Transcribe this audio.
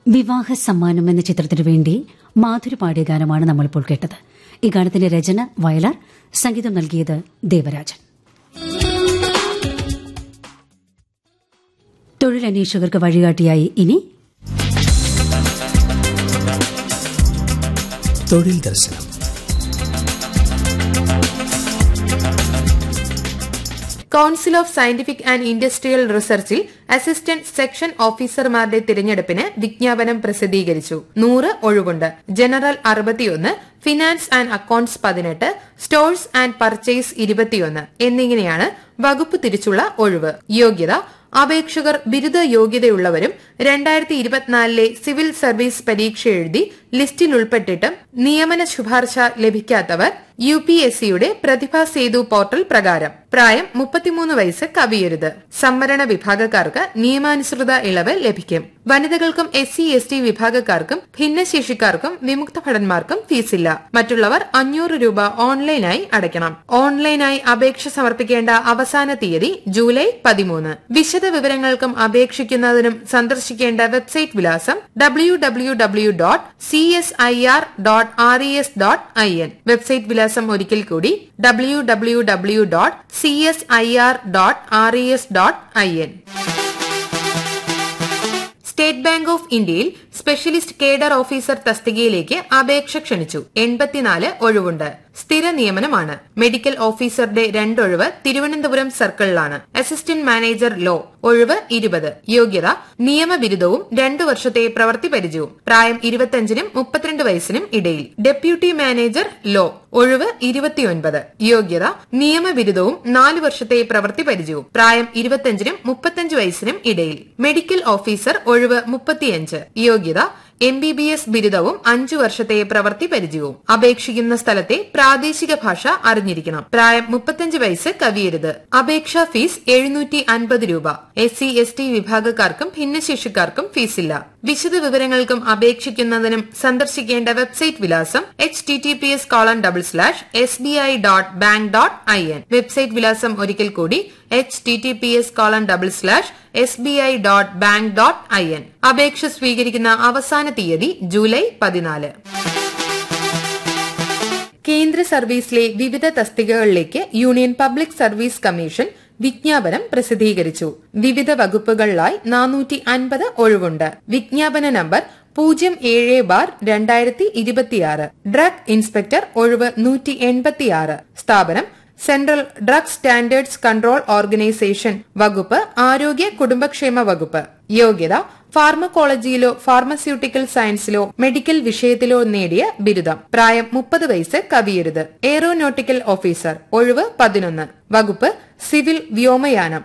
വിവാഹ സമ്മാനം എന്ന ചിത്രത്തിനു വേണ്ടി മാധുരി പാടിയ ഗാനമാണ് നമ്മളിപ്പോൾ കേട്ടത് ഈ ഗാനത്തിന്റെ രചന വയലാർ സംഗീതം നൽകിയത് ദേവരാജൻ തൊഴിലന്വേഷകർക്ക് വഴികാട്ടിയായി ഇനി തൊഴിൽ ദർശനം council of scientific and industrial റിസർച്ചിൽ അസിസ്റ്റന്റ് സെക്ഷൻ ഓഫീസർമാരുടെ തിരഞ്ഞെടുപ്പിന് വിജ്ഞാപനം പ്രസിദ്ധീകരിച്ചു നൂറ് ഒഴിവുണ്ട് ജനറൽ അറുപത്തിയൊന്ന് ഫിനാൻസ് ആൻഡ് അക്കൌണ്ട്സ് പതിനെട്ട് സ്റ്റോഴ്സ് ആൻഡ് പർച്ചേസ് ഇരുപത്തിയൊന്ന് എന്നിങ്ങനെയാണ് വകുപ്പ് തിരിച്ചുള്ള ഒഴിവ് യോഗ്യത അപേക്ഷകർ ബിരുദ യോഗ്യതയുള്ളവരും രണ്ടായിരത്തി ഇരുപത്തിനാലിലെ സിവിൽ സർവീസ് പരീക്ഷ എഴുതി ലിസ്റ്റിൽ ഉൾപ്പെട്ടിട്ടും നിയമന ശുപാർശ ലഭിക്കാത്തവർ യു പി എസ് സിയുടെ പ്രതിഭാ സേതു പോർട്ടൽ പ്രകാരം പ്രായം മുപ്പത്തിമൂന്ന് വയസ്സ് കവിയരുത് സംവരണ വിഭാഗക്കാർക്ക് നിയമാനുസൃത ഇളവ് ലഭിക്കും വനിതകൾക്കും എസ് സി എസ് ടി വിഭാഗക്കാർക്കും ഭിന്നശേഷിക്കാർക്കും വിമുക്ത ഭടന്മാർക്കും ഫീസില്ല മറ്റുള്ളവർ അഞ്ഞൂറ് രൂപ ഓൺലൈനായി അടയ്ക്കണം ഓൺലൈനായി അപേക്ഷ സമർപ്പിക്കേണ്ട അവസാന തീയതി ജൂലൈ പതിമൂന്ന് വിശദ വിവരങ്ങൾക്കും അപേക്ഷിക്കുന്നതിനും സന്ദർശിക്കേണ്ട വെബ്സൈറ്റ് വിലാസം W W W dot C S I R dot R E S dot I N website വിലാസം ഒരിക്കൽ കൂടി W W W dot C S I R dot R E S dot I N state bank of ഇന്ത്യയിൽ specialist cadre officer തസ്തികയിലേക്ക് അപേക്ഷ ക്ഷണിച്ചു എൺപത്തിനാല് ഒഴിവുണ്ട് സ്ഥിര നിയമനമാണ് മെഡിക്കൽ ഓഫീസറുടെ രണ്ടൊഴിവ് തിരുവനന്തപുരം സർക്കിളിലാണ് അസിസ്റ്റന്റ് മാനേജർ ലോ ഒഴിവ് ഇരുപത് യോഗ്യത നിയമബിരുദവും രണ്ടു വർഷത്തെ പ്രവൃത്തി പരിചയവും പ്രായം ഇരുപത്തിയഞ്ചിനും മുപ്പത്തിരണ്ട് വയസ്സിനും ഇടയിൽ ഡെപ്യൂട്ടി മാനേജർ ലോ ഒഴിവ് ഇരുപത്തിയൊൻപത് യോഗ്യത നിയമബിരുദവും നാല് വർഷത്തെ പ്രവൃത്തി പരിചയവും പ്രായം ഇരുപത്തിയഞ്ചിനും മുപ്പത്തിയഞ്ച് വയസ്സിനും ഇടയിൽ മെഡിക്കൽ ഓഫീസർ ഒഴിവ് മുപ്പത്തിയഞ്ച് യോഗ്യത എം ബി ബി എസ് ബിരുദവും അഞ്ചു വർഷത്തെ പ്രവൃത്തി പരിചയവും അപേക്ഷിക്കുന്ന സ്ഥലത്തെ പ്രാദേശിക ഭാഷ അറിഞ്ഞിരിക്കണം പ്രായം മുപ്പത്തിയഞ്ച് വയസ്സ് കവിയരുത് അപേക്ഷാ ഫീസ് എഴുന്നൂറ്റി അൻപത് രൂപ എസ് സി എസ് ടി വിഭാഗക്കാർക്കും ഭിന്നശേഷിക്കാർക്കും ഫീസില്ല വിശദ വിവരങ്ങൾക്കും അപേക്ഷിക്കുന്നതിനും സന്ദർശിക്കേണ്ട വെബ്സൈറ്റ് വിലാസം H T T P S colon double slash S B I dot bank dot I N website വിലാസം ഒരിക്കൽ കൂടി H T T P S colon double slash S B I dot bank dot I N അപേക്ഷ സ്വീകരിക്കുന്ന അവസാന തീയതി July പതിനാല് കേന്ദ്ര സർവീസിലെ വിവിധ തസ്തികകളിലേക്ക് യൂണിയൻ പബ്ലിക് സർവീസ് കമ്മീഷൻ വിജ്ഞാപനം പ്രസിദ്ധീകരിച്ചു വിവിധ വകുപ്പുകളിലായി നാനൂറ്റി അൻപത് ഒഴിവുണ്ട് വിജ്ഞാപന നമ്പർ പൂജ്യം ഏഴ് ബാർ രണ്ടായിരത്തി ഇരുപത്തിയാറ് ഡ്രഗ് ഇൻസ്പെക്ടർ ഒഴിവ് നൂറ്റി എൺപത്തിയാറ് സ്ഥാപനം central drug standards control organisation വകുപ്പ് ആരോഗ്യ കുടുംബക്ഷേമ വകുപ്പ് യോഗ്യത ഫാർമക്കോളജിയിലോ ഫാർമസ്യൂട്ടിക്കൽ സയൻസിലോ മെഡിക്കൽ വിഷയത്തിലോ നേടിയ ബിരുദം പ്രായം മുപ്പത് വയസ്സ് കവിയരുത് എയറോനോട്ടിക്കൽ ഓഫീസർ ഒഴിവ് പതിനൊന്ന് വകുപ്പ് സിവിൽ വ്യോമയാനം